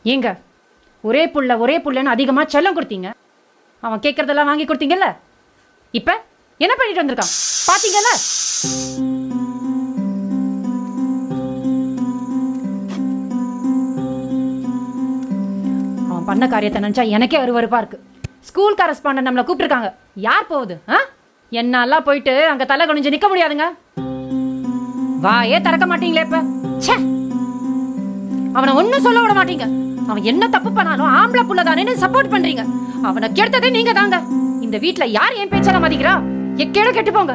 ஏங்க ஒரே புள்ள ஒரே புள்ளன்னு அதிகமா செல்லம் கொடுத்தீங்க அவன் கேட்கறதெல்லாம் வாங்கி கொடுத்தீங்கல்ல இப்ப என்ன பண்ணிட்டு வந்திருக்கான் பாத்தீங்கல்ல அவன் பண்ண காரியத்தை நினைச்சா எனக்கே அருவருப்பா இருக்கு ஸ்கூல் கரஸ்பாண்டன்ட் நம்மளை கூப்பிட்டுருக்காங்க யார் போகுது ஆ என்னாலாம் போயிட்டு அங்க தலை குனிஞ்சு நிக்க முடியாதுங்க வாயே திறக்க மாட்டீங்களே இப்ப ச்சே அவனை ஒண்ணும் சொல்ல விட மாட்டீங்க அவன் என்ன தப்பு பண்ணாலும் ஆம்பளை புள்ள தானேன்னு சப்போர்ட் பண்றீங்க அவனை கெடுத்ததே நீங்க தாங்க இந்த வீட்ல யார் என் பேச்செல்லாம் மதிக்கிறா எக்கேட கெட்டு போங்க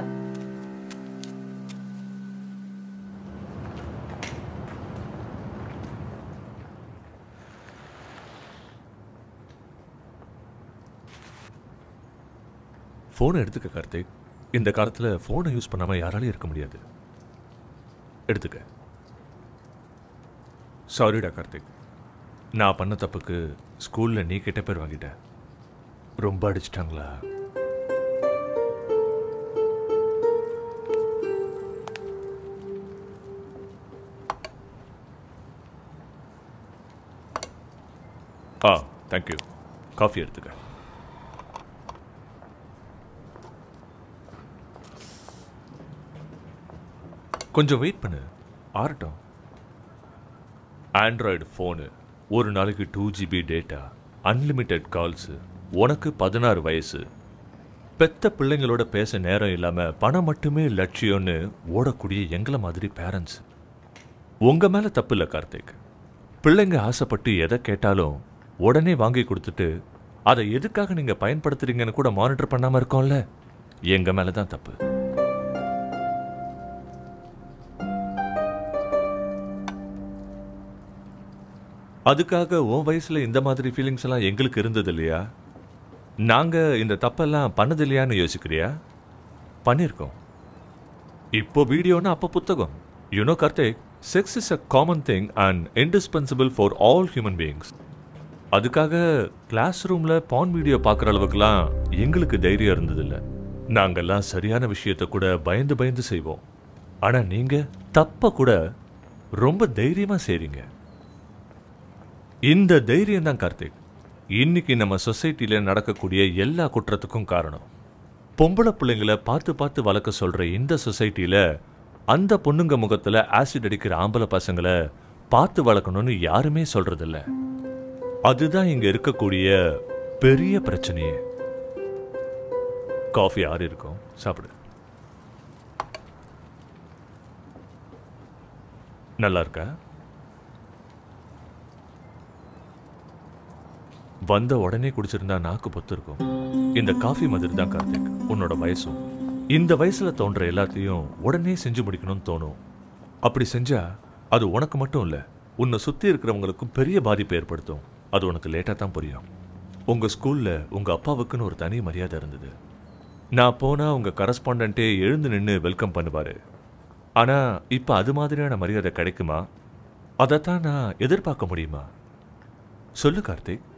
ஃபோனை எடுத்துக்க கார்த்திக் இந்த காலத்தில் ஃபோனை யூஸ் பண்ணாமல் யாராலையும் இருக்க முடியாது எடுத்துக்க சாரிடா கார்த்திக் நான் பண்ண தப்புக்கு ஸ்கூலில் நீ கெட்ட பேர் வாங்கிட்ட ரொம்ப அடிச்சிட்டாங்களா ஆ தேங்க்யூ காஃபி எடுத்துக்க கொஞ்சம் வெயிட் பண்ணு ஆறட்டும் ஆண்ட்ராய்டு ஃபோனு ஒரு நாளைக்கு two GB data unlimited calls உனக்கு பதினாறு வயசு பெத்த பிள்ளைங்களோட பேச நேரம் இல்லாமல் பணம் மட்டுமே லட்சியம்னு ஓடக்கூடிய எங்களை மாதிரி பேரண்ட்ஸ் உங்கள் மேலே தப்பு இல்லை கார்த்திக் பிள்ளைங்க ஆசைப்பட்டு எதை கேட்டாலும் உடனே வாங்கி கொடுத்துட்டு அதை எதுக்காக நீங்கள் பயன்படுத்துறீங்கன்னு கூட மானிட்டர் பண்ணாமல் இருக்கோம்ல எங்கள் மேலே தான் தப்பு அதுக்காக உன் வயசுல இந்த மாதிரி ஃபீலிங்ஸ் எல்லாம் எங்களுக்கு இருந்தது இல்லையா நாங்க இந்த தப்பெல்லாம் பண்ணது இல்லையான்னு யோசிக்கிறியா பண்ணியிருக்கோம் இப்போ வீடியோனா அப்போ புத்தகம் you know Karthik sex is a common thing and indispensable for all human beings அதுக்காக கிளாஸ் ரூம்ல பான் வீடியோ பார்க்குற அளவுக்குலாம் எங்களுக்கு தைரியம் இருந்ததில்ல நாங்கெல்லாம் சரியான விஷயத்தை கூட பயந்து பயந்து செய்வோம் ஆனா நீங்க தப்ப கூட ரொம்ப தைரியமா செய்றீங்க இந்த தைரியம் தான் கார்த்திக் இன்னைக்கு நம்ம சொசைட்டில நடக்கக்கூடிய எல்லா குற்றத்துக்கும் காரணம் பொம்பளை பிள்ளைங்களை பார்த்து பார்த்து வளர்க்க சொல்ற இந்த சொசைட்டில அந்த பொண்ணுங்க முகத்துல ஆசிட் அடிக்கிற ஆம்பளை பசங்களை பார்த்து வளர்க்கணும்னு யாருமே சொல்றதில்ல அதுதான் இங்க இருக்கக்கூடிய பெரிய பிரச்சனையே காஃபி ஆறு இருக்கும் சாப்பிடு நல்லா இருக்கா வந்த உடனே குடிச்சிருந்தா நாக்கு பொத்து இருக்கும் இந்த காஃபி மாதிரி தான் கார்த்திக் உன்னோட வயசும் இந்த வயசுல தோன்ற எல்லாத்தையும் உடனே செஞ்சு முடிக்கணும்னு தோணும் அப்படி செஞ்சா அது உனக்கு மட்டும் இல்ல உன்னை சுத்தி இருக்கிறவங்களுக்கும் பெரிய பாதிப்பை ஏற்படுத்தும் அது உனக்கு லேட்டா தான் புரியும் உங்க ஸ்கூல்ல உங்க அப்பாவுக்குன்னு ஒரு தனி மரியாதை இருந்தது நான் போனா உங்க கரஸ்பாண்டன்ட்டே எழுந்து நின்று வெல்கம் பண்ணுவாரு ஆனா இப்ப அது மாதிரியான மரியாதை கிடைக்குமா அதைத்தான் நான் எதிர்பார்க்க முடியுமா சொல்லு கார்த்திக்